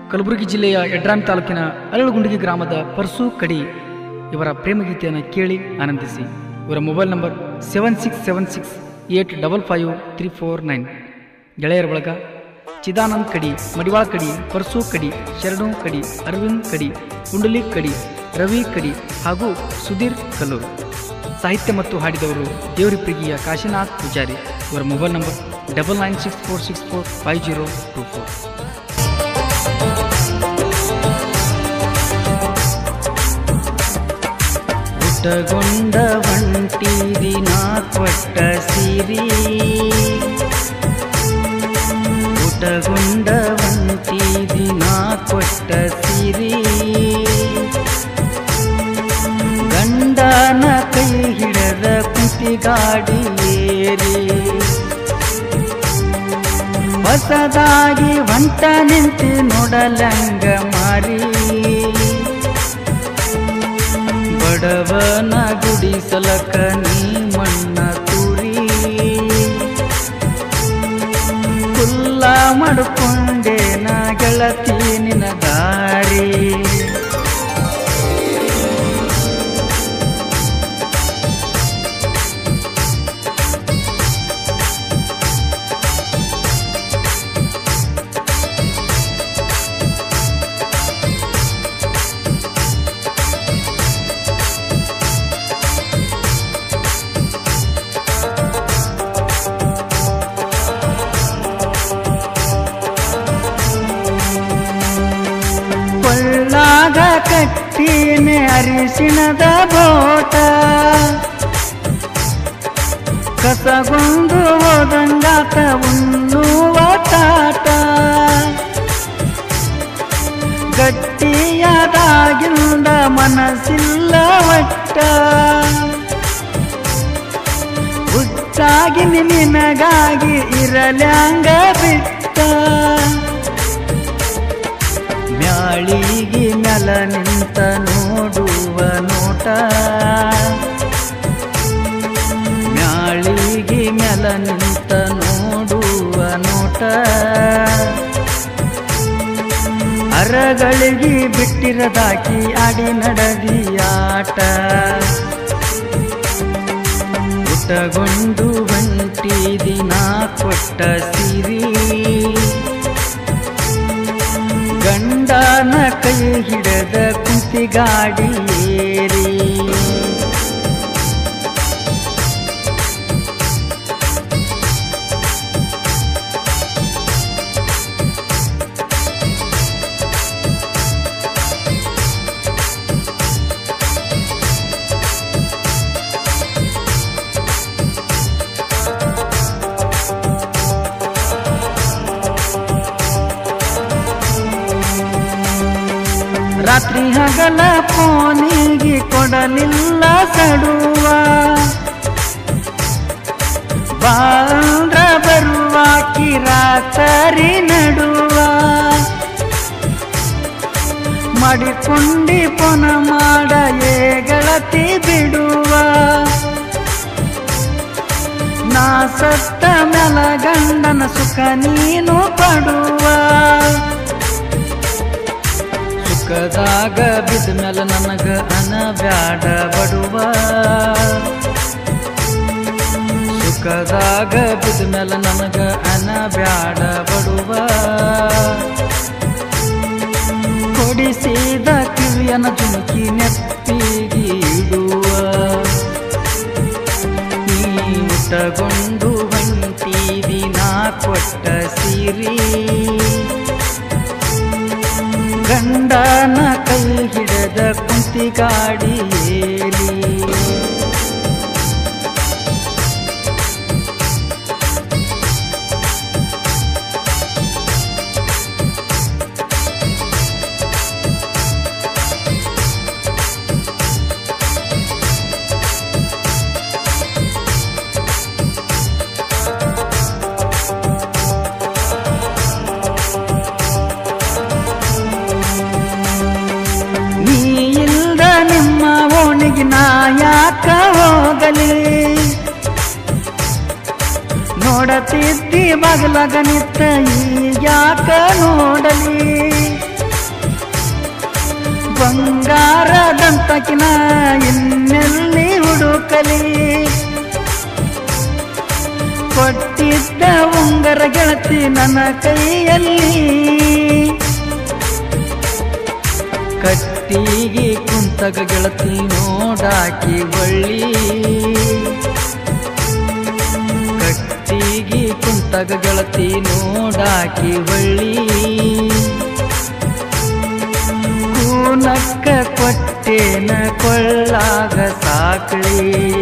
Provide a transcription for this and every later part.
ಕಲಬುರಗಿ ಜಿಲ್ಲೆಯ ಯಡ್ರಾಮಿ ತಾಲೂಕಿನ ಅರಳುಗುಂಡಿಗೆ ಗ್ರಾಮದ ಪರ್ಸು ಕಡಿ ಇವರ ಪ್ರೇಮಗೀತೆಯನ್ನು ಕೇಳಿ ಆನಂದಿಸಿ ಇವರ mobile number seven six seven six eight double five three four nine ಗೆಳೆಯರ ಬಳಗ ಚಿದಾನಂದ್ ಕಡಿ ಮಡಿವಾಳ ಕಡಿ ಪರ್ಸು ಕಡಿ ಶರಣು ಕಡಿ ಅರವಿಂದ್ ಕಡಿ ಕುಂಡಲಿ ಕಡಿ ರವಿ ಕಡಿ ಹಾಗೂ ಸುಧೀರ್ ಕಲ್ಲೂರು ಸಾಹಿತ್ಯ ಮತ್ತು ಹಾಡಿದವರು ದೇವರಿ ಪ್ರಿಗಿಯ ಕಾಶಿನಾಥ್ ಪೂಜಾರಿ ಇವರ mobile number double nine six four six four five zero two four ಪುಟಗೊಂಡ ಒಂಟಿ ದಿನ ಕೊಟ್ಟ ಸಿರಿ ಪುಟಗೊಂಡ ಒಂಟಿ ದಿನ ಕೊಟ್ಟ ಸಿರಿ ಗಂಡನ ಕೈ ಹಿಡದ ಕುಂತಿ ಗಾಡಿ ಏರಿ ಹೊಸದಾಗಿ ಹೊಂಟ ನಿಂತು ನೋಡಲಂಗ ಮಾರಿ ಬಡವನ ಗುಡಿಸಲಕ ನೀ ಮಣ್ಣ ತೂರಿ ಕುಲ್ಲ ಮಾಡ್ಕೊಂಡೇನ ಗೆಳತಿ ನಿನ ದಾರಿ ಕೊಳ್ಳಾಗ ಕಟ್ಟಿನೆ ಅರಿಶಿಣದ ಬೋಟ ಕಸಗೊಂದು ಹೋದಂಗಾತ ಉಣ್ಣುವ ತಾಟ ಗಟ್ಟಿಯಾದಾಗಿಂದ ಮನಸ್ಸಿಲ್ಲ ಒಟ್ಟ ಹುಚ್ಚಾಗಿ ನಿನಗಾಗಿ ಇರಲ್ಯಾಂಗ ಬಿಟ್ಟ ಮ್ಯಾಳಿಗೆ ಮೆಲ ನಿಂತ ನೋಡುವ ನೋಟ ಮ್ಯಾಳಿಗೆ ಮೆಲ ನಿಂತ ನೋಡುವ ನೋಟ ಅರಗಳಿಗೆ ಬಿಟ್ಟಿರದಾಕಿ ಆಡಿ ನಡದಿ ಆಟ ಊಟಗೊಂಡು ಬಂಟಿ ದಿನ ಕೊಟ್ಟ ಸಿರಿ ಗಂಡನ ಕೈ ಹಿಡದ ಕುಂತಿ ಗಾಡಿ ಏರಿ ರಾತ್ರಿ ಹಗಲ ಫೋನಿಗೆ ಕೊಡಲಿಲ್ಲ ಸಡುವ ಬಾಂದ್ರ ಬರುವ ಕಿರಾತರಿ ನಡುವ ಮಾಡಿಕೊಂಡಿ ಪೊನ ಮಾಡ ಏ ಗೆಳತಿ ಬಿಡುವ ನಾ ಸತ್ತ ಮೆಲ ಗಂಡನ ಸುಖ ನೀನು ಪಡುವ ಸುಖದಾಗ ಬಿದ್ದ ಮೇಲೆ ನನಗ ಅನಬ್ಯಾಡ ಬಡುವ ಸುಖದಾಗ ಬಿದ್ದ ಮೇಲೆ ನನಗ ಅನಬ್ಯಾಡ ಬಡುವ ಕೊಡಿಸಿದ ಕಿವಿಯನ ಜುಮುಕಿ ನೆತ್ತಿಗೆ ಇಡುವ ನೀ ಊಟಗೊಂಡು ಹೊಂಟಿ ದಿನ ಕೊಟ್ಟ ಸಿರಿ ಗಂಡನ ಕೈ ಹಿಡದ ಕುಂತಿ ಗಾಡಿ ಏರಿ ನೀ ಇಲ್ದ ನಿಮ್ಮ ಓಣಿಗೆ ನಾ ಯಾಕ ಹೋಗಲಿ ನೋಡತಿದ್ದಿ ಬಗಲಗ ನಿತ್ತ ಈ ಯಾಕ ನೋಡಲಿ ಬಾಕಿನ ಇನ್ನೆಲ್ಲಿ ಹುಡುಕಲಿ ಕೊಟ್ಟಿದ್ದ ಉಂಗರ ಗೆಳತಿ ನನ್ನ ಕೈಯಲ್ಲಿ ಕಟ್ಟಿಗೆ ಕುಂತಗ ಗೆಳತಿ ನೋಡಾಕಿ ಬಳ್ಳಿ ಕಟ್ಟಿಗೆ ಕುಂತಗ ಗೆಳತಿ ನೋಡಾಕಿ ಬಳ್ಳಿ ಕೂನಕ್ಕ ಕೊಟ್ಟೇನ ಕೊಳ್ಳಾಗ ಸಾಕಳಿ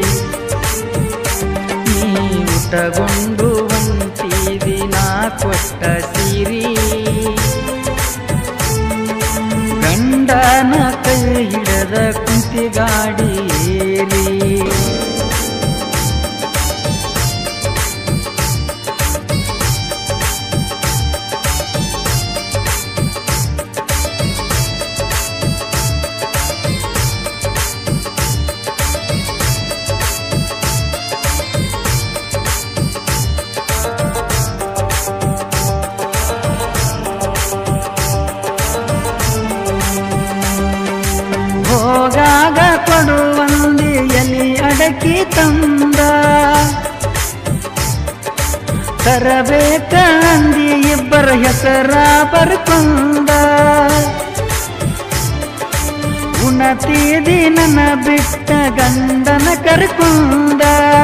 ನೀ ಊಟಗೊಂಡು ಹೊಂಟಿದಿ ನಾ ಕೊಟ್ಟ ಸೀರಿ ಗಂಡನ ಕೈ ಹಿಡದ ಕುಂತಿ ಗಾಡಿ ಏರಿ ಹೋಗಾಗ ಕೊಡುವಂದಿ ಎಲಿ ಅಡಕಿ ತಂದ ತರಬೇಕ ಅಂದಿ ಇಬ್ಬರ ಹೆಸರ ಬರ್ಕೊಂಡ ಉಣತೀದಿ ನನ್ನ ಬಿಟ್ಟ ಗಂಡನ ಕರ್ಕೊಂಡ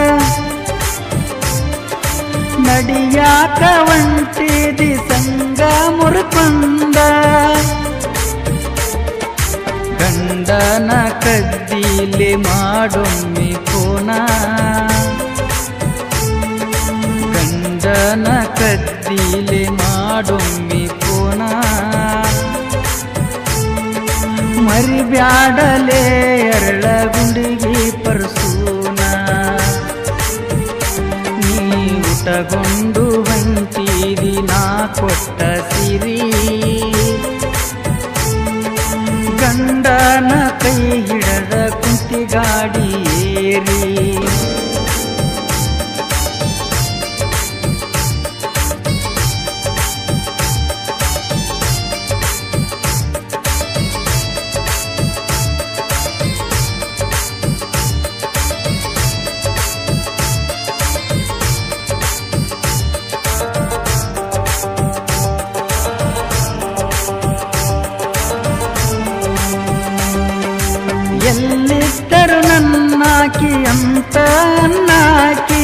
ನಡಿಯಾಕ ಒಂಟಿದಿ ಸಂಗ ಮುರ್ಕೊಂಡ ಗಂಡನ ಕದ್ದಿಲೆ ಮಾಡೊಮ್ಮೆ ಕೋನ ಗಂಡನ ಕದ್ದಿಲೆ ಮಾಡೊಮ್ಮೆ ಕೋನ ಮರಿಬ್ಯಾಡಲೆ ಎರಳ ಗುಂಡಿಗೆ ಪರಸೂನ ನೀ ಊಟಗೊಂಡು ಹೊಂಟಿದಿ ನಾ ಕೊಟ್ಟ ಸಿರಿ ಗಂಡನ ಕೈ ಹಿಡದ ಕುಂತಿ ಗಾಡಿ ಏರಿ ಎಲ್ಲಿದ್ದರು ನನ್ನಾಕಿ ಅಂತ ಅನ್ನಾಕಿ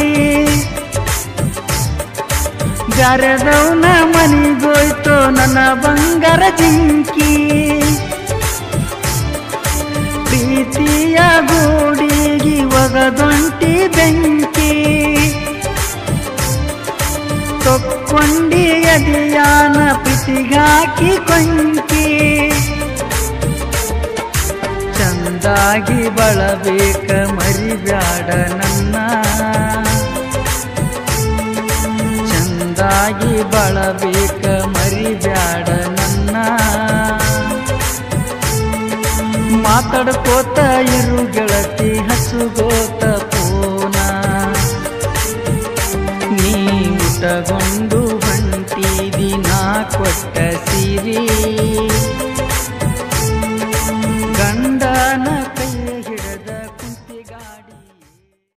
ಬ್ಯಾರೆದವನ ಮನಿಗೋಯ್ತು ನನ್ನ ಬಂಗಾರ ಜಿಂಕಿ ಪ್ರೀತಿಯ ಗೂಡಿಗಿ ಒಗದೊಂಟಿ ಬೆಂಕಿ ತೊಕ್ಕೊಂಡಿ ಅದಿಯಾನ ಪ್ರೀತಿಗಾಕಿ ಕೊಂಕಿ ಚಂದಾಗಿ ಬಳಬೇಕ ಮರಿಬ್ಯಾಡ ನನ್ನ ಚಂದಾಗಿ ಬಳಬೇಕ ಮರಿಬ್ಯಾಡ ನನ್ನ ಮಾತಾಡ್ಕೋತ ಇರು ಗೆಳತಿ ಹಸುಗೋತ ಪೋನ ನೀ ಊಟಗೊಂಡು